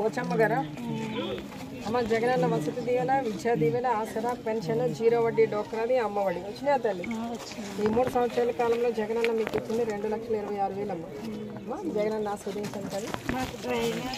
పోచమ్మ గారా అమ్మ జగనన్న వసతి దీవెన విద్యా దీవెన ఆసరా పెన్షన్ జీరో వడ్డీ డోక్రాది అమ్మఒడి వచ్చినాయా తల్లి ఈ మూడు సంవత్సరాల కాలంలో జగనన్న మీకు ఇచ్చింది రెండు లక్షల ఇరవై ఆరు వేలు అమ్మ అమ్మ జగనన్న ఆస్వాదించండి తల్లి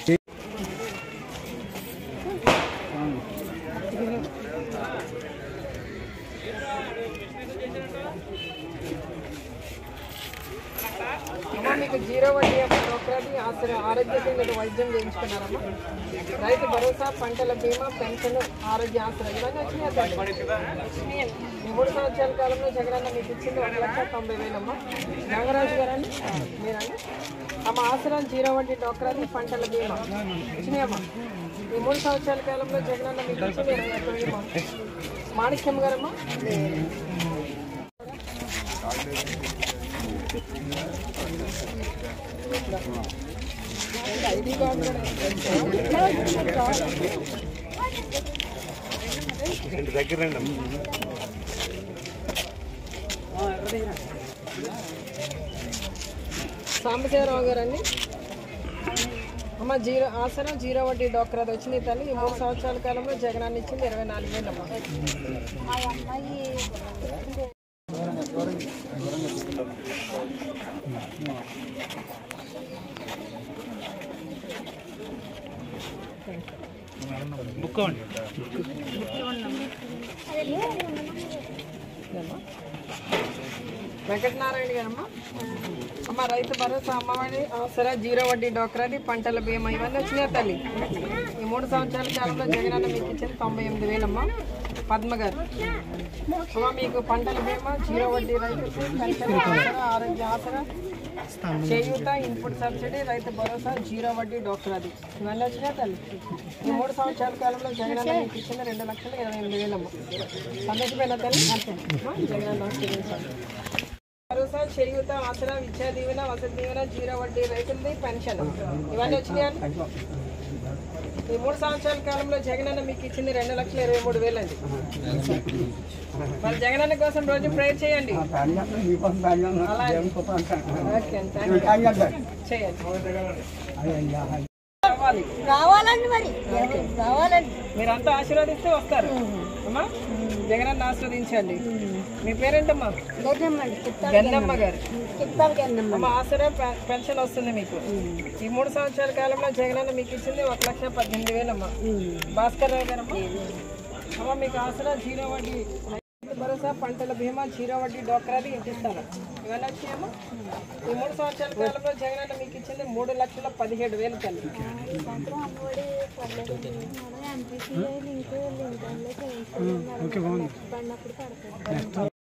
అమ్మ మీకు జీరో వడ్డీ అమ్మ డోక్రాది ఆసరా ఆరోగ్య కేంద్రంలో వైద్యం చేయించుకున్నారమ్మా రైతు భరోసా పంటల బీమా పెన్షన్ ఆరోగ్య ఆసరా ఇవన్నీ వచ్చినాయా తల్లి? ఈ మూడు సంవత్సరాల కాలంలో జగనన్న మీకు ఇచ్చింది ఒక లక్ష తొంభై వేలమ్మా నాగరాజు గారండి మీరండి అమ్మ ఆసరా జీరో వడ్డీ డోక్రాది పంటల బీమా వచ్చినాయమ్మా ఈ మూడు సంవత్సరాల కాలంలో జగనన్న మీకు ఇచ్చింది ఇరవై ఒక్క వేలమ్మా మాణిక్యం గారమ్మా ఐడి కార్డు కూడా సాంబశివరావు గారండి అమ్మ జీరో ఆసనం జీరో వడ్డీ డోక్రాది వచ్చింది తల్లి ఈ మూడు సంవత్సరాల కాలంలో జగనాన్ని ఇచ్చింది ఇరవై నాలుగు వేలు అమ్మ మా అమ్మాయి ఇదమ్మా. వెంకటనారాయణ గారమ్మా అమ్మ రైతు భరోసా అమ్మఒడి ఆసరా జీరో వడ్డీ డోక్రాది పంటల బీమా ఇవన్నీ వచ్చినాయి తల్లి ఈ మూడు సంవత్సరాల కాలంలో జగనన్న మీకు ఇచ్చింది తొంభై ఎనిమిది వేలమ్మా పద్మ గారు అమ్మ మీకు పంటల బీమా జీరో వడ్డీ రైతు పెన్షన్ ఆసరా ఆరోగ్య ఆసరా చేయూత ఇన్పుట్ సబ్సిడీ రైతు భరోసా జీరో వడ్డీ డోక్రాది ఇవన్నీ వచ్చినాయి తల్లి ఈ మూడు సంవత్సరాల కాలంలో జగనన్న మీకు ఇచ్చింది రెండు లక్షల ఇరవై ఎనిమిది వేలమ్మ సంతోషమైన తల్లి అమ్మా, జగనన్న ఆశీర్వదించండి భరోసా చేయూత ఆసరా విద్యా దీవెన వసతి దీవెన జీరో వడ్డీ రైతులది పెన్షన్ ఇవన్నీ వచ్చినాయండి ఈ మూడు సంవత్సరాల కాలంలో జగనన్న మీకు ఇచ్చింది రెండు లక్షల ఇరవై మూడు వేలు అండి మరి జగనన్న కోసం రోజు ప్రేయర్ చేయండి అలాగే. ఓకే అండి, థాంక్ యూ. చేయండి కావాలి. రావాలండి మరి రావాలండి మీరంతా ఆశీర్వదిస్తే వస్తారు అమ్మా జగనన్న ఆశీర్వదించండి మీ పేరేంటమ్మా లేదమ్మండి చెప్తాను గన్నమ్మ గారు చెప్తాను కదమ్మా అమ్మ ఆసరా పె- పెన్షన్ వస్తుంది మీకు ఈ మూడు సంవత్సరాల కాలంలో జగనన్న మీకు ఇచ్చింది ఒక లక్ష పద్దెనిమిది వేలమ్మా భాస్కర్ రావు గారమ్మా అమ్మ మీకు ఆసరా జీరో వడ్డీ రైతు భరోసా పంటల బీమా జీరో వడ్డీ డోక్రాది ఇంటిస్తారు ఇవన్నీ వచ్చాయమ్మా ఈ మూడు సంవత్సరాల కాలంలో జగనన్న మీకు ఇచ్చింది మూడు లక్షల పదిహేడు వేలు తల్లి సంవత్సరం అమ్మఒడి పర్లేదు ఎంపీసీ లింక్ లింక్ చేయించాలి పడినప్పుడు పడతాయి